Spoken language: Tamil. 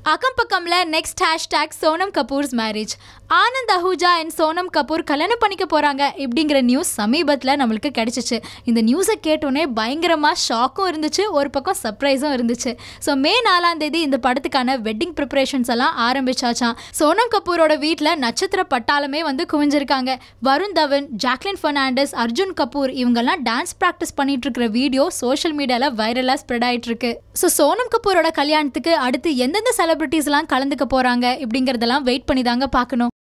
அக்கம் பக்கம்ல next hashtag Sonam Kapoor's marriage Anand Ahuja and Sonam Kapoor கல்யாணம் பண்ணிக்க போறாங்க இப்படிங்கிற நியூஸ் சமீபத்தில் நம்மளுக்கு கிடைச்சிச்சு இந்த நியூஸை கேட்டோன்னே பயங்கரமா ஷாக்கும் இருந்துச்சு ஒரு பக்கம் சர்ப்ரைஸும் இருந்துச்சு ஸோ மே நாலாம் தேதி இந்த படத்துக்கான வெட்டிங் ப்ரிப்பரேஷன்ஸ் எல்லாம் ஆரம்பிச்சாச்சாம் சோனம் கபூரோட வீட்டில் நட்சத்திர பட்டாளமே வந்து குவிஞ்சிருக்காங்க வருண் தவன் ஜாக்லின் ஃபெர்னாண்டஸ் அர்ஜுன் கபூர் இவங்கெல்லாம் டான்ஸ் ப்ராக்டிஸ் பண்ணிட்டு இருக்கிற வீடியோ சோஷியல் மீடியாவில் வைரலாக ஸ்ப்ரெட் ஆயிட்டு இருக்கு ஸோ சோனம் கபூரோட கல்யாணத்துக்கு அடுத்து எந்தெந்த செலிபிரிட்டிஸ்லாம் கலந்துக்க போறாங்க இப்படிங்கிறதெல்லாம் வெயிட் பண்ணி தாங்க பார்க்கணும்